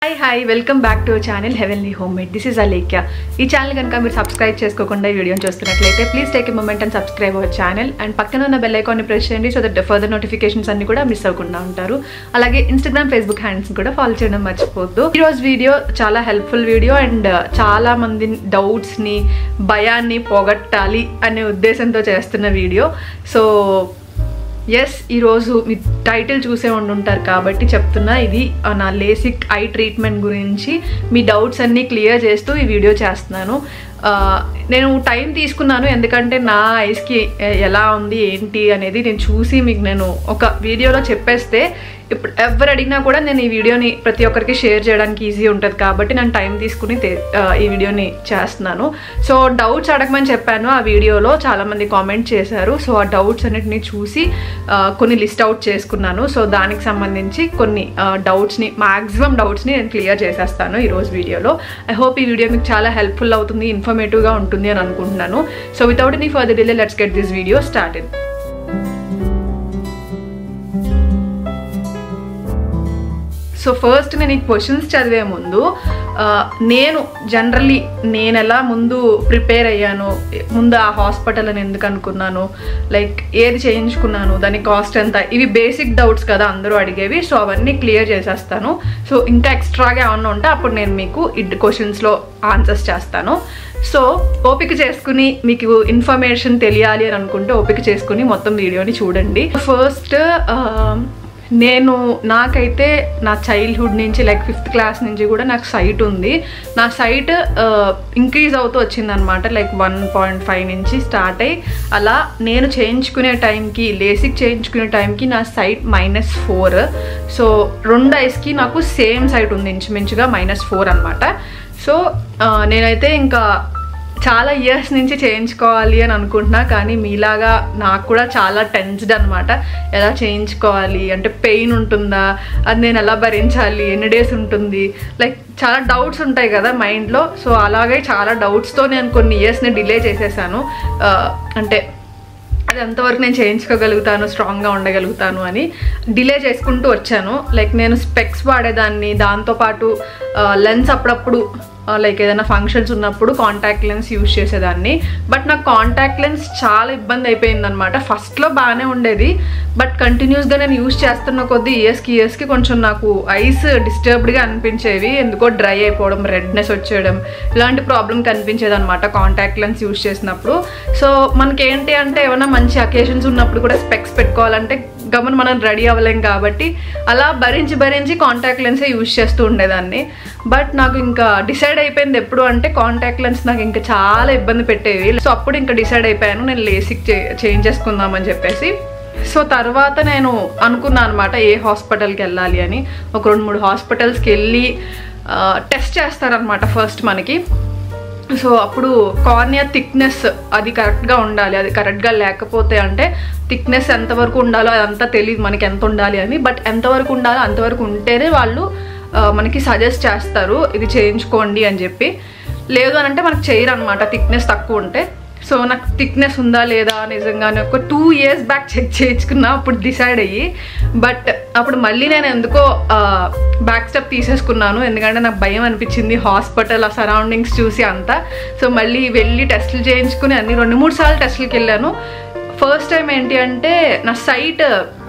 hi hi welcome back to channel heavenly home made this is Alekhya ఈ channel కనుక మీరు subscribe చేసుకోకుండా ఈ వీడియోని చూస్తున్నట్లయితే please take a moment and subscribe our channel and పక్కన ఉన్న బెల్ ఐకాన్ని ప్రెస్ చేయండి సో దట్ ఫర్దర్ నోటిఫికేషన్స్ అన్ని కూడా మిస్ అవ్వకుండా ఉంటారు అలాగే ఇన్స్టాగ్రామ్ ఫేస్బుక్ హ్యాండ్స్ కూడా ఫాలో చేయడం మర్చిపోద్దు ఈ రోజు వీడియో చాలా హెల్ప్ఫుల్ వీడియో అండ్ చాలా మంది డౌట్స్ని భయాన్ని పోగొట్టాలి అనే ఉద్దేశంతో చేస్తున్న వీడియో సో ఎస్ ఈరోజు మీ టైటిల్ చూసే ఉండుంటారు కాబట్టి చెప్తున్నా ఇది ఆ, నా లేసిక్ ఐ ట్రీట్మెంట్ గురించి మీ డౌట్స్ అన్నీ క్లియర్ చేస్తూ ఈ వీడియో చేస్తున్నాను ఆ, నేను టైం తీసుకున్నాను ఎందుకంటే నా ఐస్కి ఎలా ఉంది ఏంటి అనేది నేను చూసి మీకు నేను ఒక వీడియోలో చెప్పేస్తే ఇప్పుడు ఎవరు అడిగినా కూడా నేను ఈ వీడియోని ప్రతి ఒక్కరికి షేర్ చేయడానికి ఈజీ ఉంటుంది కాబట్టి నేను టైం తీసుకుని తే- ఆ, ఈ వీడియోని చేస్తున్నాను సో డౌట్స్ అడగమని చెప్పాను ఆ వీడియోలో చాలామంది కామెంట్ చేశారు సో ఆ డౌట్స్ అన్నిటిని చూసి ఆ, కొన్ని లిస్ట్ అవుట్ చేసుకున్నాను సో దానికి సంబంధించి కొన్ని డౌట్స్ని మ్యాక్సిమం డౌట్స్ని నేను క్లియర్ చేసేస్తాను ఈరోజు వీడియోలో ఐ హోప్ ఈ వీడియో మీకు చాలా హెల్ప్ఫుల్ అవుతుంది ఇన్ఫర్మేటివ్గా ఉంటుంది అని అనుకుంటున్నాను so without any further delay let's get this video started so first నేను ఈ క్వశ్చన్స్ చదివే ముందు ఆ, నేను జనరల్లీ నేను ఎలా ముందు ప్రిపేర్ అయ్యాను ముందు ఆ హాస్పిటల్ అని ఎందుకు అనుకున్నాను లైక్ ఏది చేయించుకున్నాను దాని కాస్ట్ ఎంత ఇవి బేసిక్ డౌట్స్ కదా అందరూ అడిగేవి సో అవన్నీ క్లియర్ చేసేస్తాను సో ఇంకా ఎక్స్ట్రాగా ఏమన్నా ఉంటే అప్పుడు నేను మీకు ఈ క్వశ్చన్స్లో ఆన్సర్స్ చేస్తాను సో ఓపిక చేసుకుని మీకు ఇన్ఫర్మేషన్ తెలియాలి అని అనుకుంటే ఓపిక చేసుకుని మొత్తం వీడియోని చూడండి ఫస్ట్ నేను నాకైతే నా చైల్డ్హుడ్ నుంచి లైక్ ఫిఫ్త్ క్లాస్ నుంచి కూడా నాకు సైట్ ఉంది నా సైట్ ఇంక్రీజ్ అవుతూ వచ్చిందనమాట లైక్ వన్ పాయింట్ ఫైవ్ నుంచి స్టార్ట్ అయ్యి అలా నేను చేయించుకునే టైంకి లేసిక్ చేయించుకునే టైంకి నా సైట్ మైనస్ ఫోర్ సో రెండు ఐస్కి నాకు సేమ్ సైట్ ఉంది ఇంచుమించుగా మైనస్ ఫోర్ అనమాట సో ఆ, నేనైతే ఇంకా చాలా ఇయర్స్ నుంచి చేయించుకోవాలి అని అనుకుంటున్నా కానీ మీలాగా నాకు కూడా చాలా టెన్స్డ్ అనమాట ఎలా చేయించుకోవాలి అంటే పెయిన్ ఉంటుందా అది నేను ఎలా భరించాలి ఎన్ని డేస్ ఉంటుంది లైక్ చాలా డౌట్స్ ఉంటాయి కదా మైండ్లో సో అలాగే చాలా డౌట్స్తో నేను కొన్ని ఇయర్స్ని డిలే చేసేసాను ఆ, అంటే అది ఎంతవరకు నేను చేయించుకోగలుగుతాను స్ట్రాంగ్గా ఉండగలుగుతాను అని డిలే చేసుకుంటూ వచ్చాను లైక్ నేను స్పెక్స్ వాడేదాన్ని దాంతోపాటు లెన్స్ అప్పుడప్పుడు లైక్ ఏదైనా ఫంక్షన్స్ ఉన్నప్పుడు కాంటాక్ట్ లెన్స్ యూజ్ చేసేదాన్ని బట్ నాకు కాంటాక్ట్ లెన్స్ చాలా ఇబ్బంది అయిపోయింది అనమాట ఫస్ట్లో బాగానే ఉండేది బట్ కంటిన్యూస్గా నేను యూజ్ చేస్తున్న కొద్దీ ఇయర్స్కి ఇయర్స్కి కొంచెం నాకు ఐస్ డిస్టర్బ్డ్గా అనిపించేవి ఎందుకో డ్రై అయిపోవడం రెడ్నెస్ వచ్చేయడం ఇలాంటి ప్రాబ్లం కనిపించేది అనమాట కాంటాక్ట్ లెన్స్ యూజ్ చేసినప్పుడు సో మనకేంటి అంటే ఏమైనా మంచి అకేషన్స్ ఉన్నప్పుడు కూడా స్పెక్స్ పెట్టుకోవాలంటే గమన మనం రెడీ అవ్వలేం కాబట్టి అలా భరించి భరించి కాంటాక్ట్ లెన్సే యూజ్ చేస్తూ ఉండేదాన్ని బట్ నాకు ఇంకా డిసైడ్ అయిపోయింది ఎప్పుడు అంటే కాంటాక్ట్ లెన్స్ నాకు ఇంకా చాలా ఇబ్బంది పెట్టేవి సో అప్పుడు ఇంకా డిసైడ్ అయిపోయాను నేను లేసిక్ చేంజ్ చేసుకుందామని చెప్పేసి సో తర్వాత నేను అనుకున్నాను అనమాట ఏ హాస్పిటల్కి వెళ్ళాలి అని ఒక రెండు మూడు హాస్పిటల్స్కి వెళ్ళి టెస్ట్ చేస్తారనమాట ఫస్ట్ మనకి సో అప్పుడు కార్నియా థిక్నెస్ అది కరెక్ట్గా ఉండాలి అది కరెక్ట్గా లేకపోతే అంటే థిక్నెస్ ఎంతవరకు ఉండాలో అదంతా తెలియదు మనకి ఎంత ఉండాలి అని బట్ ఎంతవరకు ఉండాలో అంతవరకు ఉంటేనే వాళ్ళు ఆ, మనకి సజెస్ట్ చేస్తారు ఇది చేయించుకోండి అని చెప్పి లేదు అని అంటే మనకు చేయరు అనమాట థిక్నెస్ తక్కువ ఉంటే సో నాకు థిక్నెస్ ఉందా లేదా నిజంగానే ఒక టూ ఇయర్స్ బ్యాక్ చెక్ చేయించుకున్నా అప్పుడు డిసైడ్ అయ్యి బట్ అప్పుడు మళ్ళీ నేను ఎందుకో బ్యాక్ స్టెప్ తీసేసుకున్నాను ఎందుకంటే నాకు భయం అనిపించింది హాస్పిటల్ ఆ సరౌండింగ్స్ చూసి అంతా సో మళ్ళీ వెళ్ళి టెస్టులు చేయించుకుని అన్ని రెండు మూడు సార్లు టెస్టులకి వెళ్ళాను ఫస్ట్ టైం ఏంటి అంటే నా సైట్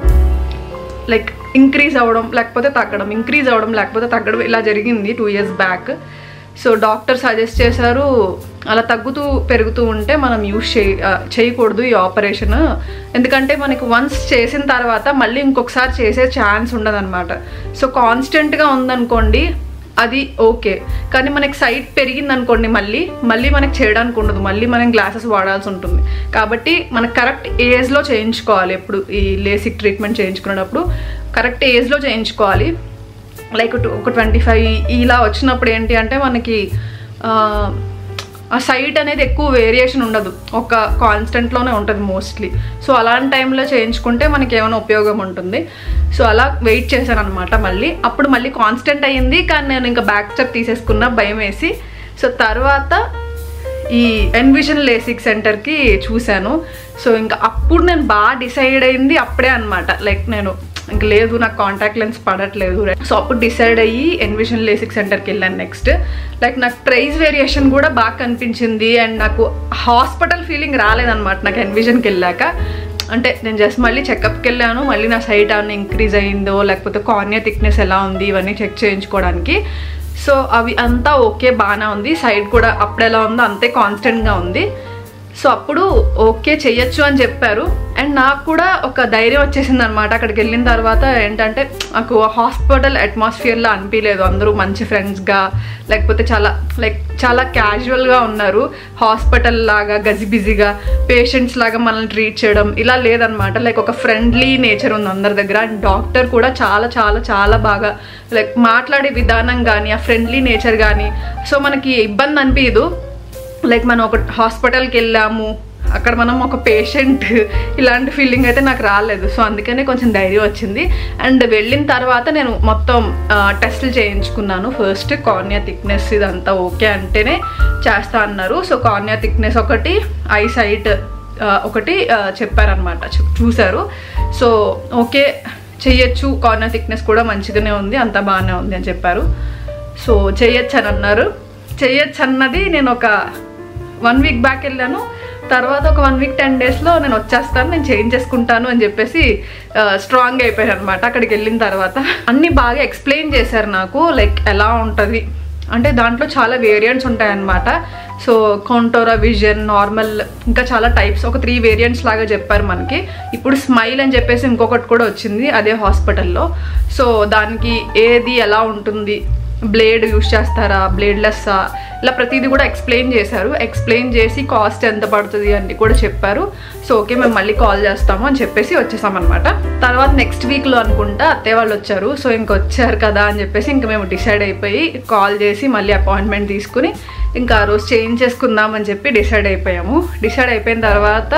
లైక్ ఇంక్రీజ్ అవ్వడం లేకపోతే తగ్గడం ఇంక్రీజ్ అవ్వడం లేకపోతే తగ్గడం ఇలా జరిగింది two years back so doctor suggest చేశారు అలా తగ్గుతూ పెరుగుతూ ఉంటే మనం యూస్ చేయ ఆ, చేయకూడదు ఈ ఆపరేషన్ ఎందుకంటే మనకి వన్స్ చేసిన తర్వాత మళ్ళీ ఇంకొకసారి చేసే ఛాన్స్ ఉండదన్నమాట సో కాన్స్టెంట్గా ఉందనుకోండి అది ఓకే కానీ మనకి సైట్ పెరిగింది అనుకోండి మళ్ళీ మళ్ళీ మనకి చేయడానికి ఉండదు మళ్ళీ మనం గ్లాసెస్ వాడాల్సి ఉంటుంది కాబట్టి మనకు కరెక్ట్ ఏజ్లో చేయించుకోవాలి ఎప్పుడు ఈ లేసిక్ ట్రీట్మెంట్ చేయించుకునేటప్పుడు కరెక్ట్ ఏజ్లో చేయించుకోవాలి లైక్ ఒక ట్వంటీ ఫైవ్ ఇలా వచ్చినప్పుడు ఏంటి అంటే మనకి ఆ, ఆ సైట్ అనేది ఎక్కువ వేరియేషన్ ఉండదు ఒక కాన్స్టెంట్లోనే ఉంటుంది మోస్ట్లీ సో అలాంటి టైంలో చేయించుకుంటే మనకి ఏమైనా ఉపయోగం ఉంటుంది సో అలా వెయిట్ చేశాను అనమాట మళ్ళీ అప్పుడు మళ్ళీ కాన్స్టెంట్ అయ్యింది కానీ నేను ఇంకా బ్యాక్ స్టెప్ తీసేసుకున్న భయం వేసి సో తర్వాత ఈ ఎన్విజన్ లేసిక్ సెంటర్కి చూశాను సో ఇంకా అప్పుడు నేను బాగా డిసైడ్ అయింది అప్పుడే అనమాట లైక్ నేను ఇంక లేదు నాకు కాంటాక్ట్ లెన్స్ పడట్లేదు సో అప్పుడు డిసైడ్ అయ్యి ఎన్విషన్ లేసిక్ సెంటర్కి వెళ్ళాను నెక్స్ట్ లైక్ నాకు ప్రైస్ వేరియేషన్ కూడా బాగా కనిపించింది అండ్ నాకు హాస్పిటల్ ఫీలింగ్ రాలేదన్నమాట నాకు ఎన్విజన్కి వెళ్ళాక అంటే నేను జస్ట్ మళ్ళీ చెకప్కి వెళ్ళాను మళ్ళీ నా సైట్ ఏమైనా ఇంక్రీజ్ అయిందో లేకపోతే కార్నియా థిక్నెస్ ఎలా ఉంది ఇవన్నీ చెక్ చేయించుకోవడానికి సో అవి అంతా ఓకే బాగానే ఉంది సైడ్ కూడా అప్పుడు ఎలా ఉందో అంతే కాన్స్టెంట్గా ఉంది సో అప్పుడు ఓకే చెయ్యొచ్చు అని చెప్పారు అండ్ నాకు కూడా ఒక ధైర్యం వచ్చేసింది అనమాట అక్కడికి వెళ్ళిన తర్వాత ఏంటంటే నాకు హాస్పిటల్ అట్మాస్ఫియర్లో అనిపించలేదు అందరూ మంచి ఫ్రెండ్స్గా లేకపోతే చాలా లైక్ చాలా క్యాజువల్గా ఉన్నారు హాస్పిటల్ లాగా గజిబిజిగా పేషెంట్స్ లాగా మనల్ని ట్రీట్ చేయడం ఇలా లేదనమాట లైక్ ఒక ఫ్రెండ్లీ నేచర్ ఉంది అందరి దగ్గర అండ్ డాక్టర్ కూడా చాలా చాలా చాలా బాగా లైక్ మాట్లాడే విధానం కానీ ఆ ఫ్రెండ్లీ నేచర్ కానీ సో మనకి ఇబ్బంది అనిపించదు లైక్ మనం ఒక హాస్పిటల్కి వెళ్ళాము అక్కడ మనం ఒక పేషెంట్ ఇలాంటి ఫీలింగ్ అయితే నాకు రాలేదు సో అందుకనే కొంచెం ధైర్యం వచ్చింది అండ్ వెళ్ళిన తర్వాత నేను మొత్తం టెస్టులు చేయించుకున్నాను ఫస్ట్ కార్నియా థిక్నెస్ ఇదంతా ఓకే అంటేనే చేస్తా అన్నారు సో కార్నియా థిక్నెస్ ఒకటి ఐ సైట్ ఒకటి ఆ, చెప్పారనమాట చూ- చూశారు సో ఓకే చెయ్యొచ్చు కార్నియా థిక్నెస్ కూడా మంచిగానే ఉంది అంతా బాగానే ఉంది అని చెప్పారు సో చెయ్యొచ్చు అని అన్నారు చెయ్యొచ్చు అన్నది నేను ఒక వన్ వీక్ బ్యాక్ వెళ్ళాను తర్వాత ఒక వన్ వీక్ టెన్ డేస్లో నేను వచ్చేస్తాను నేను చేంజ్ చేసుకుంటాను అని చెప్పేసి స్ట్రాంగ్ అయిపోయాను అనమాట అక్కడికి వెళ్ళిన తర్వాత అన్నీ బాగా ఎక్స్ప్లెయిన్ చేశారు నాకు లైక్ ఎలా ఉంటుంది అంటే దాంట్లో చాలా వేరియంట్స్ ఉంటాయన్నమాట సో కౌంటోరా విజన్ నార్మల్ ఇంకా చాలా టైప్స్ ఒక త్రీ వేరియంట్స్ లాగా చెప్పారు మనకి ఇప్పుడు స్మైల్ అని చెప్పేసి ఇంకొకటి కూడా వచ్చింది అదే హాస్పిటల్లో సో దానికి ఏది ఎలా ఉంటుంది బ్లేడ్ యూస్ చేస్తారా బ్లేడ్లెస్సా ఇలా ప్రతిదీ కూడా ఎక్స్ప్లెయిన్ చేశారు ఎక్స్ప్లెయిన్ చేసి కాస్ట్ ఎంత పడుతుంది అని కూడా చెప్పారు సో ఓకే మేము మళ్ళీ కాల్ చేస్తాము అని చెప్పేసి వచ్చేసామన్నమాట తర్వాత నెక్స్ట్ వీక్లో అనుకుంటా అత్తయ్య వాళ్ళు వచ్చారు సో ఇంక వచ్చారు కదా అని చెప్పేసి ఇంక మేము డిసైడ్ అయిపోయి కాల్ చేసి మళ్ళీ అపాయింట్మెంట్ తీసుకుని ఇంకా ఆ రోజు చేంజ్ చేసుకుందాం అని చెప్పి డిసైడ్ అయిపోయాము డిసైడ్ అయిపోయిన తర్వాత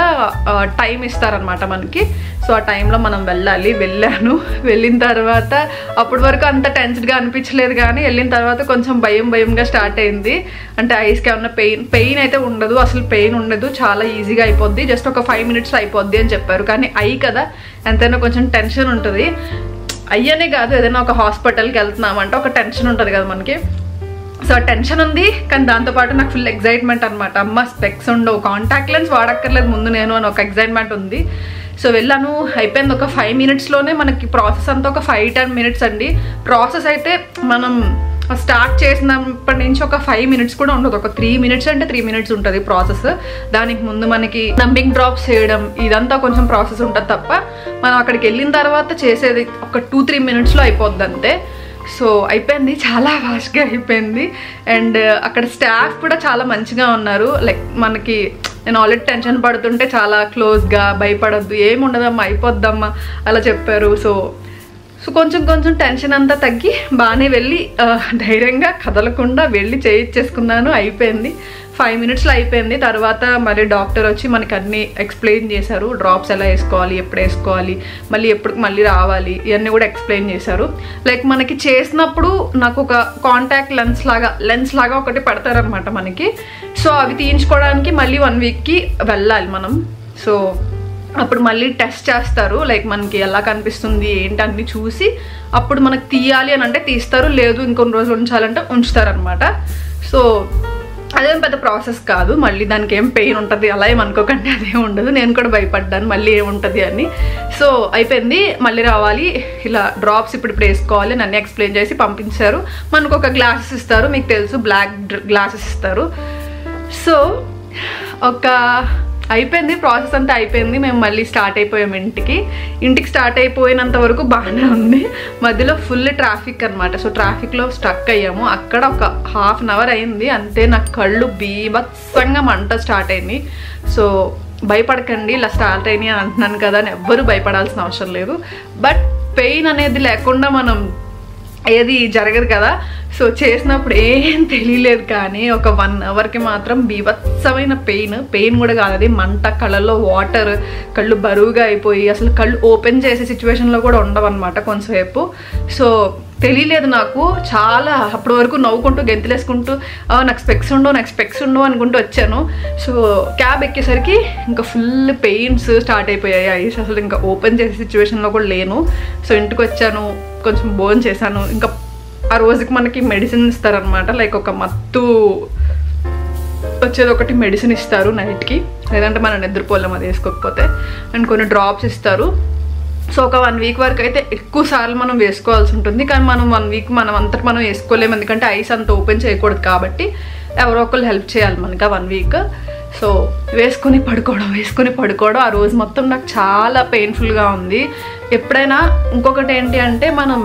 టైం ఇస్తారనమాట మనకి సో ఆ టైంలో మనం వెళ్ళాలి వెళ్ళాను వెళ్ళిన తర్వాత అప్పటి వరకు అంత టెన్స్డ్గా అనిపించలేదు కానీ వెళ్ళిన తర్వాత కొంచెం భయం భయంగా స్టార్ట్ అయింది అంటే ఐస్కి ఏమన్నా పెయిన్ పెయిన్ అయితే ఉండదు అసలు పెయిన్ ఉండదు చాలా ఈజీగా అయిపోద్ది జస్ట్ ఒక ఫైవ్ మినిట్స్ అయిపోద్ది అని చెప్పారు కానీ ఐ కదా ఎంతైనా కొంచెం టెన్షన్ ఉంటుంది అయ్యనే కాదు ఏదైనా ఒక హాస్పిటల్కి వెళ్తున్నామంటే ఒక టెన్షన్ ఉంటుంది కదా మనకి సో టెన్షన్ ఉంది కానీ దాంతోపాటు నాకు ఫుల్ ఎగ్జైట్మెంట్ అనమాట అమ్మ స్పెక్స్ ఉండవు కాంటాక్ట్ లెన్స్ వాడక్కర్లేదు ముందు నేను అని ఒక ఎగ్జైట్మెంట్ ఉంది సో వెళ్ళాను అయిపోయింది ఒక ఫైవ్ మినిట్స్లోనే మనకి ప్రాసెస్ అంతా ఒక ఫైవ్ టెన్ మినిట్స్ అండి ప్రాసెస్ అయితే మనం స్టార్ట్ చేసినప్పటి నుంచి ఒక ఫైవ్ మినిట్స్ కూడా ఉండదు ఒక త్రీ మినిట్స్ అంటే త్రీ మినిట్స్ ఉంటుంది ప్రాసెస్ దానికి ముందు మనకి నంబింగ్ డ్రాప్స్ చేయడం ఇదంతా కొంచెం ప్రాసెస్ ఉంటుంది తప్ప మనం అక్కడికి వెళ్ళిన తర్వాత చేసేది ఒక టూ త్రీ మినిట్స్లో అయిపోద్ది అంతే సో అయిపోయింది చాలా ఫాస్ట్గా అయిపోయింది అండ్ అక్కడ స్టాఫ్ కూడా చాలా మంచిగా ఉన్నారు లైక్ మనకి నేను ఆల్రెడీ టెన్షన్ పడుతుంటే చాలా క్లోజ్గా భయపడద్దు ఏమి ఉండదమ్మా అయిపోద్దమ్మా అలా చెప్పారు సో సో కొంచెం కొంచెం టెన్షన్ అంతా తగ్గి బాగానే వెళ్ళి ఆ, ధైర్యంగా కదలకుండా వెళ్ళి చేయించేసుకున్నాను అయిపోయింది ఫైవ్ మినిట్స్లో అయిపోయింది తర్వాత మళ్ళీ డాక్టర్ వచ్చి మనకి అన్నీ ఎక్స్ప్లెయిన్ చేశారు డ్రాప్స్ ఎలా వేసుకోవాలి ఎప్పుడు వేసుకోవాలి మళ్ళీ ఎప్పుడు మళ్ళీ రావాలి ఇవన్నీ కూడా ఎక్స్ప్లెయిన్ చేశారు లైక్ మనకి చేసినప్పుడు నాకు ఒక కాంటాక్ట్ లెన్స్ లాగా లెన్స్ లాగా ఒకటి పడతారనమాట మనకి సో అవి తీయించుకోవడానికి మళ్ళీ వన్ వీక్కి వెళ్ళాలి మనం సో అప్పుడు మళ్ళీ టెస్ట్ చేస్తారు లైక్ మనకి ఎలా కనిపిస్తుంది ఏంటి అన్ని చూసి అప్పుడు మనకి తీయాలి అని అంటే తీస్తారు లేదు ఇంకొన్ని రోజులు ఉంచాలంటే ఉంచుతారనమాట సో అదేం పెద్ద ప్రాసెస్ కాదు మళ్ళీ దానికి ఏం పెయిన్ ఉంటుంది అలా ఏం అనుకోకండి అదేం ఉండదు నేను కూడా భయపడ్డాను మళ్ళీ ఏముంటుంది అని సో అయిపోయింది మళ్ళీ రావాలి ఇలా డ్రాప్స్ ఇప్పుడు ఇప్పుడు వేసుకోవాలి అని అన్నీ ఎక్స్ప్లెయిన్ చేసి పంపించారు మనకు ఒక గ్లాసెస్ ఇస్తారు మీకు తెలుసు బ్లాక్ గ్లాసెస్ ఇస్తారు సో ఒక అయిపోయింది ప్రాసెస్ అంతా అయిపోయింది మేము మళ్ళీ స్టార్ట్ అయిపోయాం ఇంటికి ఇంటికి స్టార్ట్ అయిపోయినంత వరకు బాగానే ఉంది మధ్యలో ఫుల్ ట్రాఫిక్ అనమాట సో ట్రాఫిక్లో స్టక్ అయ్యాము అక్కడ ఒక హాఫ్ అన్ అవర్ అయింది అంతే నాకు కళ్ళు బీభత్సంగా మంట స్టార్ట్ అయింది సో భయపడకండి ఇలా స్టార్ట్ అయినాయి అని అంటున్నాను కదా అని ఎవ్వరూ భయపడాల్సిన అవసరం లేదు బట్ పెయిన్ అనేది లేకుండా మనం ఏది జరగదు కదా సో చేసినప్పుడు ఏం తెలియలేదు కానీ ఒక వన్ అవర్కి మాత్రం బీభత్సమైన పెయిన్ పెయిన్ కూడా కాదు అది మంట కళ్ళల్లో వాటర్ కళ్ళు బరువుగా అయిపోయి అసలు కళ్ళు ఓపెన్ చేసే సిచ్యువేషన్లో కూడా ఉండవన్నమాట కొంతసేపు సో తెలియలేదు నాకు చాలా అప్పటి వరకు నవ్వుకుంటూ గెంతులేసుకుంటూ "ఆ, నాకు స్పెక్స్ ఉండవు నాకు స్పెక్స్ ఉండవు అనుకుంటూ వచ్చాను సో క్యాబ్ ఎక్కేసరికి ఇంకా ఫుల్ పెయిన్స్ స్టార్ట్ అయిపోయాయి ఐస్ అసలు ఇంకా ఓపెన్ చేసే సిచ్యువేషన్లో కూడా లేను సో ఇంటికి వచ్చాను కొంచెం బోన్ చేశాను ఇంకా ఆ రోజుకి మనకి మెడిసిన్ ఇస్తారనమాట లైక్ ఒక మత్తు వచ్చేది ఒకటి మెడిసిన్ ఇస్తారు నైట్కి లేదంటే మనం నిద్రపోలేం అది వేసుకోకపోతే అండ్ కొన్ని డ్రాప్స్ ఇస్తారు సో ఒక వన్ వీక్ వరకు అయితే ఎక్కువ సార్లు మనం వేసుకోవాల్సి ఉంటుంది కానీ మనం వన్ వీక్ మనం అంతటి మనం వేసుకోలేము ఎందుకంటే ఐస్ అంత ఓపెన్ చేయకూడదు కాబట్టి ఎవరో ఒకళ్ళు హెల్ప్ చేయాలి మనకి ఆ వన్ వీక్ సో వేసుకొని పడుకోవడం వేసుకొని పడుకోవడం ఆ రోజు మొత్తం నాకు చాలా పెయిన్ఫుల్గా ఉంది ఎప్పుడైనా ఇంకొకటి ఏంటి అంటే మనం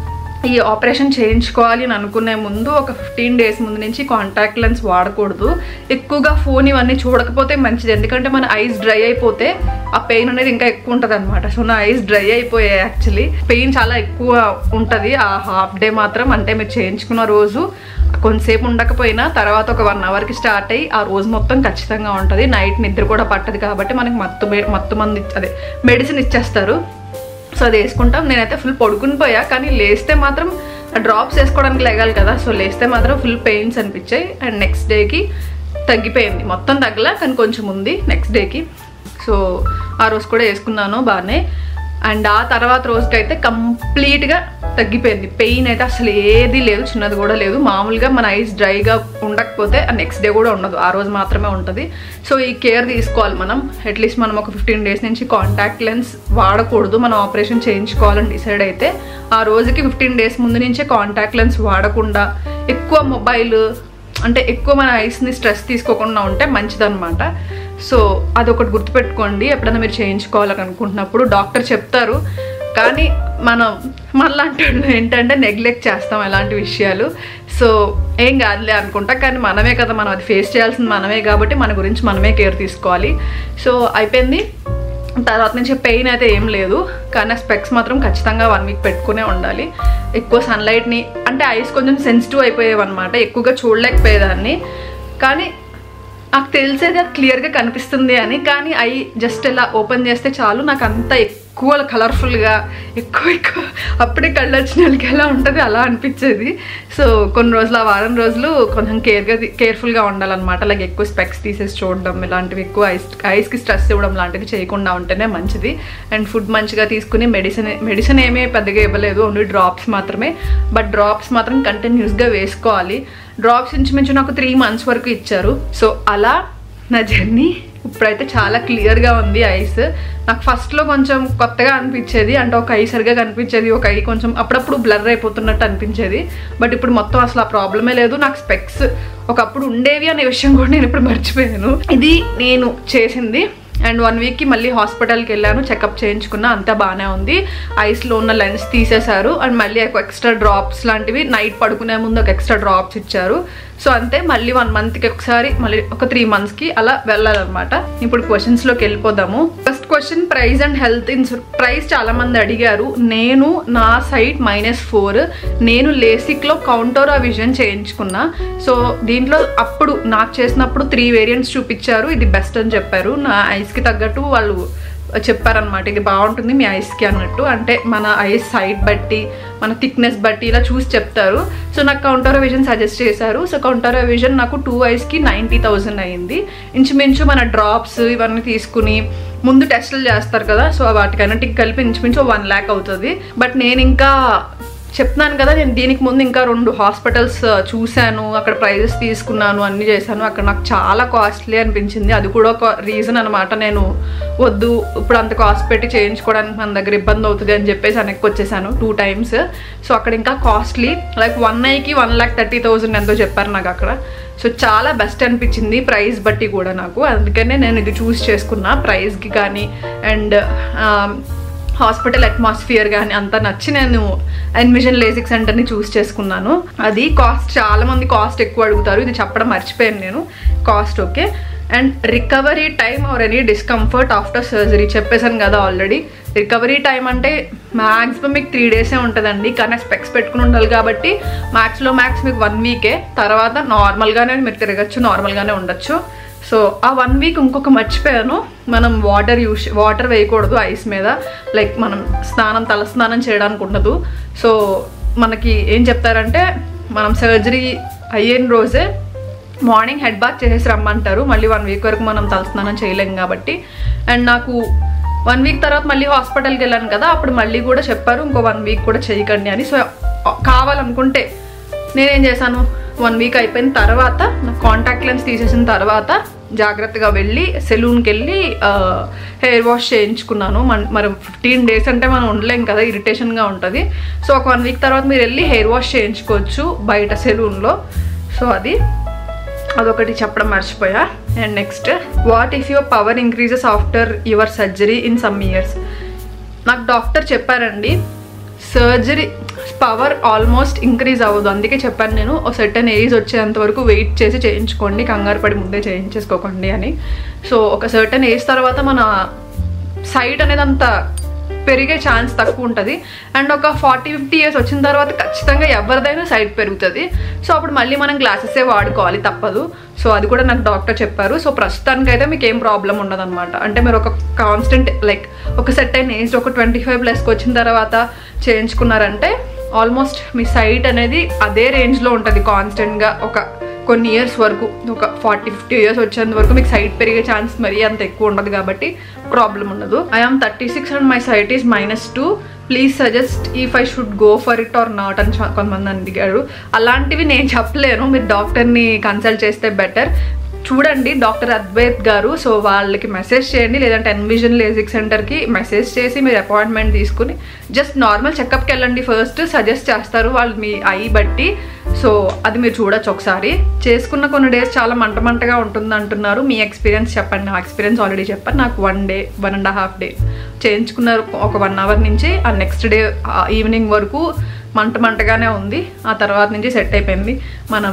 ఈ ఆపరేషన్ చేయించుకోవాలి అని అనుకునే ముందు ఒక ఫిఫ్టీన్ డేస్ ముందు నుంచి కాంటాక్ట్ లెన్స్ వాడకూడదు ఎక్కువగా ఫోన్ ఇవన్నీ చూడకపోతే మంచిది ఎందుకంటే మన ఐస్ డ్రై అయిపోతే ఆ పెయిన్ అనేది ఇంకా ఎక్కువ ఉంటుంది అనమాట సో నా ఐస్ డ్రై అయిపోయాయి యాక్చువల్లీ పెయిన్ చాలా ఎక్కువ ఉంటుంది ఆ హాఫ్ డే మాత్రం అంటే మీరు చేయించుకున్న రోజు కొంతసేపు ఉండకపోయినా తర్వాత ఒక వన్ అవర్కి స్టార్ట్ అయ్యి ఆ రోజు మొత్తం ఖచ్చితంగా ఉంటుంది నైట్ నిద్ర కూడా పట్టదు కాబట్టి మనకి మత్తు మె- మత్తు మంది అదే మెడిసిన్ ఇచ్చేస్తారు సో అది వేసుకుంటాం నేనైతే ఫుల్ పడుకుని పోయా కానీ లేస్తే మాత్రం ఆ డ్రాప్స్ వేసుకోవడానికి లేగాలి కదా సో లేస్తే మాత్రం ఫుల్ పెయిన్స్ అనిపించాయి అండ్ నెక్స్ట్ డేకి తగ్గిపోయింది మొత్తం తగ్గలా కానీ కొంచెం ఉంది నెక్స్ట్ డేకి సో ఆ రోజు కూడా వేసుకున్నాను బాగానే అండ్ ఆ తర్వాత రోజుకైతే కంప్లీట్గా తగ్గిపోయింది పెయిన్ అయితే అసలు ఏది లేదు చిన్నది కూడా లేదు మామూలుగా మన ఐస్ డ్రైగా ఉండకపోతే ఆ నెక్స్ట్ డే కూడా ఉండదు ఆ రోజు మాత్రమే ఉంటుంది సో ఈ కేర్ తీసుకోవాలి మనం అట్లీస్ట్ మనం ఒక ఫిఫ్టీన్ డేస్ నుంచి కాంటాక్ట్ లెన్స్ వాడకూడదు మనం ఆపరేషన్ చేయించుకోవాలని డిసైడ్ అయితే ఆ రోజుకి ఫిఫ్టీన్ డేస్ ముందు నుంచే కాంటాక్ట్ లెన్స్ వాడకుండా ఎక్కువ మొబైల్ అంటే ఎక్కువ మన ఐస్ని స్ట్రెస్ తీసుకోకుండా ఉంటే మంచిదన్నమాట సో అదొకటి గుర్తుపెట్టుకోండి ఎప్పుడైనా మీరు చేయించుకోవాలని అనుకుంటున్నప్పుడు డాక్టర్ చెప్తారు కానీ మనం మనలాంటి వాళ్ళు ఏంటంటే నెగ్లెక్ట్ చేస్తాం ఎలాంటి విషయాలు సో ఏం కాదులే అనుకుంటా కానీ మనమే కదా మనం అది ఫేస్ చేయాల్సింది మనమే కాబట్టి మన గురించి మనమే కేర్ తీసుకోవాలి సో అయిపోయింది తర్వాత నుంచి పెయిన్ అయితే ఏం లేదు కానీ స్పెక్స్ మాత్రం ఖచ్చితంగా వన్ వీక్ పెట్టుకునే ఉండాలి ఎక్కువ సన్లైట్ని అంటే ఐస్ కొంచెం సెన్సిటివ్ అయిపోయేవి అనమాట ఎక్కువగా చూడలేకపోయేదాన్ని కానీ నాకు తెలిసేది అది క్లియర్గా కనిపిస్తుంది అని కానీ ఐ జస్ట్ ఇలా ఓపెన్ చేస్తే చాలు నాకు అంత ఎక్కువ కలర్ఫుల్గా ఎక్కువ ఎక్కువ అప్పుడే కళ్ళు వచ్చిన వాళ్ళకి ఎలా ఉంటుంది అలా అనిపించేది సో కొన్ని రోజులు ఆ వారం రోజులు కొంచెం కేర్గా కేర్ఫుల్గా ఉండాలన్నమాట అలాగే ఎక్కువ స్పెక్స్ తీసేసి చూడడం ఇలాంటివి ఎక్కువ ఐస్ ఐస్కి స్ట్రెస్ ఇవ్వడం లాంటివి చేయకుండా ఉంటేనే మంచిది అండ్ ఫుడ్ మంచిగా తీసుకుని మెడిసిన్ మెడిసిన్ ఏమీ పెద్దగా ఇవ్వలేదు ఓన్లీ డ్రాప్స్ మాత్రమే బట్ డ్రాప్స్ మాత్రం కంటిన్యూస్గా వేసుకోవాలి డ్రాప్స్ ఇంచుమించు నాకు త్రీ మంత్స్ వరకు ఇచ్చారు సో అలా నా జర్నీ ఇప్పుడైతే చాలా క్లియర్గా ఉంది ఐస్ నాకు ఫస్ట్లో కొంచెం కొత్తగా అనిపించేది అంటే ఒక ఐ సరిగా కనిపించేది ఒక ఐ కొంచెం అప్పుడప్పుడు బ్లర్ అయిపోతున్నట్టు అనిపించేది బట్ ఇప్పుడు మొత్తం అసలు ఆ ప్రాబ్లమే లేదు నాకు స్పెక్స్ ఒకప్పుడు ఉండేవి అనే విషయం కూడా నేను ఇప్పుడు మర్చిపోయాను ఇది నేను చేసింది అండ్ వన్ వీక్కి మళ్ళీ హాస్పిటల్కి వెళ్ళాను చెకప్ చేయించుకున్నా అంతా బాగానే ఉంది ఐస్లో ఉన్న లెన్స్ తీసేశారు అండ్ మళ్ళీ ఒక ఎక్స్ట్రా డ్రాప్స్ లాంటివి నైట్ పడుకునే ముందు ఒక ఎక్స్ట్రా డ్రాప్స్ ఇచ్చారు సో అంతే మళ్ళీ వన్ మంత్కి ఒకసారి మళ్ళీ ఒక త్రీ మంత్స్కి అలా వెళ్ళాలన్నమాట ఇప్పుడు క్వశ్చన్స్లోకి వెళ్ళిపోదాము first question price and health insure price చాలా మంది అడిగారు నేను నా సైట్ మైనస్ ఫోర్ నేను లేసిక్లో కౌంటోరా విజన్ చేయించుకున్నా సో దీంట్లో అప్పుడు నాకు చేసినప్పుడు త్రీ వేరియంట్స్ చూపించారు ఇది బెస్ట్ అని చెప్పారు నా ఐస్కి తగ్గట్టు వాళ్ళు చెప్పారనమాట ఇది బాగుంటుంది మీ ఐస్కి అన్నట్టు అంటే మన ఐస్ సైడ్ బట్టి మన థిక్నెస్ బట్టి ఇలా చూసి చెప్తారు సో నాకు కౌంటర్ విజన్ సజెస్ట్ చేశారు సో కౌంటర్ విజన్ నాకు టూ ఐస్కి నైంటీ థౌజండ్ అయింది ఇంచుమించు మన డ్రాప్స్ ఇవన్నీ తీసుకుని ముందు టెస్టులు చేస్తారు కదా సో వాటికన్నిటికి కలిపి ఇంచుమించు వన్ ల్యాక్ అవుతుంది బట్ నేను ఇంకా చెప్తున్నాను కదా నేను దీనికి ముందు ఇంకా రెండు హాస్పిటల్స్ చూశాను అక్కడ ప్రైజెస్ తీసుకున్నాను అన్ని చేశాను అక్కడ నాకు చాలా కాస్ట్లీ అనిపించింది అది కూడా ఒక రీజన్ అనమాట నేను వద్దు ఇప్పుడు అంత కాస్ట్ పెట్టి చేయించుకోవడానికి మన దగ్గర ఇబ్బంది అవుతుంది అని చెప్పేసి వెనక్కి వచ్చేసాను టూ టైమ్స్ సో అక్కడ ఇంకా కాస్ట్లీ లైక్ వన్ ఐకి వన్ ల్యాక్ థర్టీ థౌజండ్ ఎంతో చెప్పారు నాకు అక్కడ సో చాలా బెస్ట్ అనిపించింది ప్రైస్ బట్టి కూడా నాకు అందుకనే నేను ఇది చూస్ చేసుకున్నా ప్రైస్కి కానీ అండ్ హాస్పిటల్ అట్మాస్ఫియర్ కానీ అంతా నచ్చి నేను ఎన్విజన్ లేజిక్ సెంటర్ని చూస్ చేసుకున్నాను అది కాస్ట్ చాలా మంది కాస్ట్ ఎక్కువ అడుగుతారు ఇది చెప్పడం మర్చిపోయాను నేను cost okay and recovery time or any discomfort after surgery చెప్పేశాను కదా ఆల్రెడీ రికవరీ టైం అంటే మ్యాక్సిమం మీకు త్రీ డేసే ఉంటుందండి కానీ స్పెక్స్ పెట్టుకుని ఉండాలి కాబట్టి మ్యాక్స్లో మ్యాక్స్ మీకు వన్ వీకే తర్వాత నార్మల్గానే మీరు తిరగచ్చు నార్మల్గానే ఉండొచ్చు సో ఆ వన్ వీక్ ఇంకొక మర్చిపోయాను మనం వాటర్ యూస్ వాటర్ వేయకూడదు ఐస్ మీద లైక్ మనం స్నానం తల స్నానం చేయడానికి ఉండదు సో మనకి ఏం చెప్తారంటే మనం సర్జరీ అయిన రోజే మార్నింగ్ హెడ్ బాత్ చేసేసి రమ్మంటారు మళ్ళీ వన్ వీక్ వరకు మనం తలస్నానం చేయలేం కాబట్టి అండ్ నాకు వన్ వీక్ తర్వాత మళ్ళీ హాస్పిటల్కి వెళ్ళాను కదా అప్పుడు మళ్ళీ కూడా చెప్పారు ఇంకో వన్ వీక్ కూడా చేయకండి అని సో కావాలనుకుంటే నేనేం చేశాను వన్ వీక్ అయిపోయిన తర్వాత నా కాంటాక్ట్ లెన్స్ తీసేసిన తర్వాత జాగ్రత్తగా వెళ్ళి సెలూన్కి వెళ్ళి హెయిర్ వాష్ చేయించుకున్నాను మన మరి ఫిఫ్టీన్ డేస్ అంటే మనం ఉండలేం కదా ఇరిటేషన్గా ఉంటుంది సో ఒక వన్ వీక్ తర్వాత మీరు వెళ్ళి హెయిర్ వాష్ చేయించుకోవచ్చు బయట సెలూన్లో సో అది అదొకటి చెప్పడం మర్చిపోయా and next what if your power increases after your surgery in some years నాకు డాక్టర్ చెప్పారండి సర్జరీ పవర్ ఆల్మోస్ట్ ఇంక్రీజ్ అవ్వదు అందుకే చెప్పాను నేను ఒక సర్టన్ ఏజ్ వచ్చేంత వరకు వెయిట్ చేసి చేయించుకోండి కంగారు పడి ముందే చేయించేసుకోకండి అని సో ఒక సర్టన్ ఏజ్ తర్వాత మన సైట్ అనేది అంత పెరిగే ఛాన్స్ తక్కువ ఉంటుంది అండ్ ఒక ఫార్టీ ఫిఫ్టీ ఇయర్స్ వచ్చిన తర్వాత ఖచ్చితంగా ఎవరిదైనా సైట్ పెరుగుతుంది సో అప్పుడు మళ్ళీ మనం గ్లాసెసే వాడుకోవాలి తప్పదు సో అది కూడా నాకు డాక్టర్ చెప్పారు సో ప్రస్తుతానికైతే మీకు ఏం ప్రాబ్లం ఉండదు అనమాట అంటే మీరు ఒక కాన్స్టెంట్ లైక్ ఒక సెట్ అయిన ఏజ్ ఒక ట్వంటీ ఫైవ్ ప్లస్కి వచ్చిన తర్వాత చేయించుకున్నారంటే ఆల్మోస్ట్ మీ సైట్ అనేది అదే రేంజ్లో ఉంటుంది కాన్స్టెంట్గా ఒక కొన్ని ఇయర్స్ వరకు ఒక ఫార్టీ ఫిఫ్టీ ఇయర్స్ వచ్చేంత వరకు మీకు సైట్ పెరిగే ఛాన్స్ మరీ అంత ఎక్కువ ఉండదు కాబట్టి ప్రాబ్లం ఉండదు I am thirty six and my sight is minus two please suggest if I should go for it or not అని చా- కొంతమంది అడిగారు అలాంటివి నేను చెప్పలేను మీరు డాక్టర్ని కన్సల్ట్ చేస్తే బెటర్ చూడండి డాక్టర్ అద్వైత్ గారు సో వాళ్ళకి మెసేజ్ చేయండి లేదంటే ఎన్విజన్ లేజిక్ సెంటర్కి మెసేజ్ చేసి మీరు అపాయింట్మెంట్ తీసుకుని జస్ట్ నార్మల్ చెకప్కి వెళ్ళండి ఫస్ట్ సజెస్ట్ చేస్తారు వాళ్ళు మీ ఐ బట్టి సో అది మీరు చూడొచ్చు ఒకసారి చేసుకున్న కొన్ని డేస్ చాలా మంట మంటగా ఉంటుంది అంటున్నారు మీ ఎక్స్పీరియన్స్ చెప్పండి నా ఎక్స్పీరియన్స్ ఆల్రెడీ చెప్పాను నాకు one day one and half day చేయించుకున్నారు ఒక వన్ అవర్ నుంచి ఆ నెక్స్ట్ డే ఈవినింగ్ వరకు మంట మంటగానే ఉంది ఆ తర్వాత నుంచి సెట్ అయిపోయింది మనం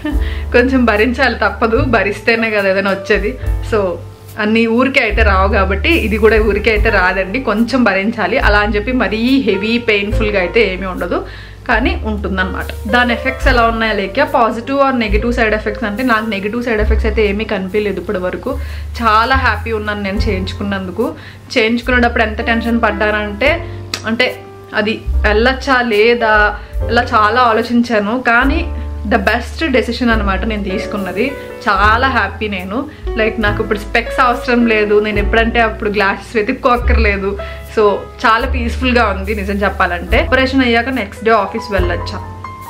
కొంచెం భరించాలి తప్పదు భరిస్తేనే కదా ఏదైనా వచ్చేది సో అన్ని ఊరికే అయితే రావు కాబట్టి ఇది కూడా ఊరికే అయితే రాదండి కొంచెం భరించాలి అలా అని చెప్పి మరీ హెవీ పెయిన్ఫుల్గా అయితే ఏమీ ఉండదు కానీ ఉంటుందన్నమాట దాని ఎఫెక్ట్స్ ఎలా ఉన్నాయో లేక positive or negative side effects అంటే నాకు నెగిటివ్ సైడ్ ఎఫెక్ట్స్ అయితే ఏమీ కనిపించలేదు ఇప్పటి వరకు చాలా హ్యాపీ ఉన్నాను నేను చేయించుకున్నందుకు చేయించుకునేటప్పుడు ఎంత టెన్షన్ పడ్డానంటే అంటే అది వెళ్ళొచ్చా లేదా ఇలా చాలా ఆలోచించాను కానీ ద బెస్ట్ డెసిషన్ అనమాట నేను తీసుకున్నది చాలా హ్యాపీ నేను లైక్ నాకు ఇప్పుడు స్పెక్స్ అవసరం లేదు నేను ఎప్పుడంటే అప్పుడు గ్లాసెస్ వెతుక్కోక్కర్లేదు సో చాలా పీస్ఫుల్గా ఉంది నిజం చెప్పాలంటే ఆపరేషన్ అయ్యాక నెక్స్ట్ డే ఆఫీస్ వెళ్ళొచ్చా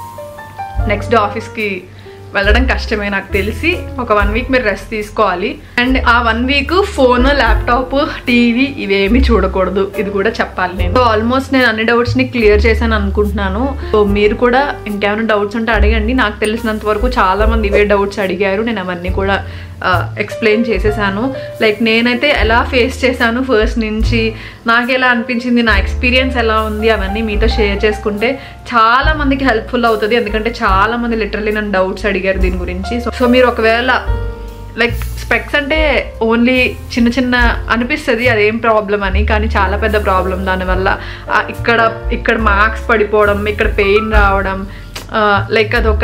నెక్స్ట్ డే ఆఫీస్కి వెళ్ళడం కష్టమే నాకు తెలిసి ఒక వన్ వీక్ మీరు రెస్ట్ తీసుకోవాలి అండ్ ఆ one week phone laptop TV ఇవేమి చూడకూడదు ఇది కూడా చెప్పాలి నేను సో ఆల్మోస్ట్ నేను అన్ని డౌట్స్ని క్లియర్ చేశాను అనుకుంటున్నాను సో మీరు కూడా ఇంకేమైనా డౌట్స్ ఉంటే అడగండి నాకు తెలిసినంత వరకు చాలా మంది ఇవే డౌట్స్ అడిగారు నేను అవన్నీ కూడా ఎక్స్ప్లెయిన్ చేసేసాను లైక్ నేనైతే ఎలా ఫేస్ చేశాను ఫస్ట్ నుంచి నాకు ఎలా అనిపించింది నా ఎక్స్పీరియన్స్ ఎలా ఉంది అవన్నీ మీతో షేర్ చేసుకుంటే చాలా మందికి హెల్ప్ఫుల్ అవుతుంది ఎందుకంటే చాలా మంది లిటరలీ నన్ను డౌట్స్ అడిగారు దీని గురించి సో సో మీరు ఒకవేళ లైక్ స్పెక్స్ అంటే ఓన్లీ చిన్న చిన్న అనిపిస్తుంది అదేం ప్రాబ్లం అని కానీ చాలా పెద్ద ప్రాబ్లం దానివల్ల ఆ, ఇక్కడ ఇక్కడ మార్క్స్ పడిపోవడం ఇక్కడ పెయిన్ రావడం లైక్ అదొక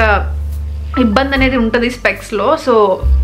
ఇబ్బంది అనేది ఉంటుంది స్పెక్స్లో సో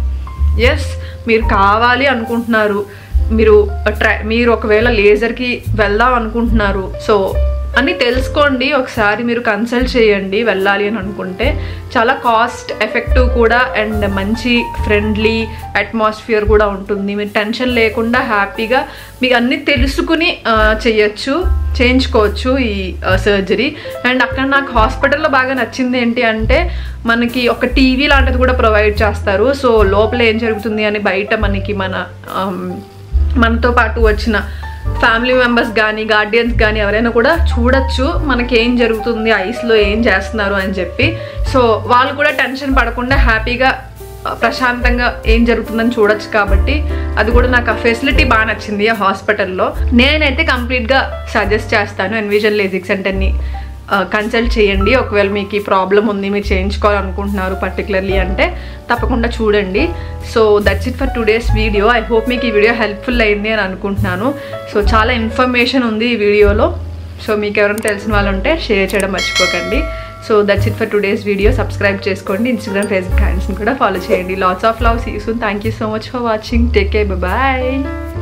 ఎస్ మీరు కావాలి అనుకుంటున్నారు మీరు ట్రై మీరు ఒకవేళ లేజర్కి వెళ్దాం అనుకుంటున్నారు సో అని తెలుసుకోండి ఒకసారి మీరు కన్సల్ట్ చేయండి వెళ్ళాలి అని అనుకుంటే చాలా కాస్ట్ ఎఫెక్టివ్ కూడా అండ్ మంచి ఫ్రెండ్లీ అట్మాస్ఫియర్ కూడా ఉంటుంది మీరు టెన్షన్ లేకుండా హ్యాపీగా మీకు అన్నీ తెలుసుకుని ఆ, చెయ్యొచ్చు చేయించుకోవచ్చు ఈ సర్జరీ అండ్ అక్కడ నాకు హాస్పిటల్లో బాగా నచ్చింది ఏంటి అంటే మనకి ఒక టీవీ లాంటిది కూడా ప్రొవైడ్ చేస్తారు సో లోపల ఏం జరుగుతుంది అని బయట మనకి మన ఆమ్, మనతో పాటు వచ్చిన ఫ్యామిలీ మెంబర్స్ కానీ గార్డియన్స్ కానీ ఎవరైనా కూడా చూడొచ్చు మనకి ఏం జరుగుతుంది ఐస్లో ఏం చేస్తున్నారు అని చెప్పి సో వాళ్ళు కూడా టెన్షన్ పడకుండా హ్యాపీగా ఆ, ప్రశాంతంగా ఏం జరుగుతుందని చూడొచ్చు కాబట్టి అది కూడా నాకు ఆ ఫెసిలిటీ బాగా నచ్చింది ఆ హాస్పిటల్లో నేనైతే కంప్లీట్గా సజెస్ట్ చేస్తాను ఎన్విజన్ లేజిక్ సెంటర్ని కన్సల్ట్ చేయండి ఒకవేళ మీకు ఈ ప్రాబ్లం ఉంది మీరు చేయించుకోవాలనుకుంటున్నారు పర్టికులర్లీ అంటే తప్పకుండా చూడండి so that's it for today's video I hope మీకు ఈ వీడియో హెల్ప్ఫుల్ అయింది అని అనుకుంటున్నాను సో చాలా ఇన్ఫర్మేషన్ ఉంది ఈ వీడియోలో సో మీకు ఎవరైనా తెలిసిన వాళ్ళు ఉంటే షేర్ చేయడం మర్చిపోకండి so that's it for today's video subscribe చేసుకోండి ఇన్స్టాగ్రామ్ ఫేస్బుక్ హ్యాండ్స్ని కూడా ఫాలో చేయండి lots of love see soon thank you so much for watching take care bye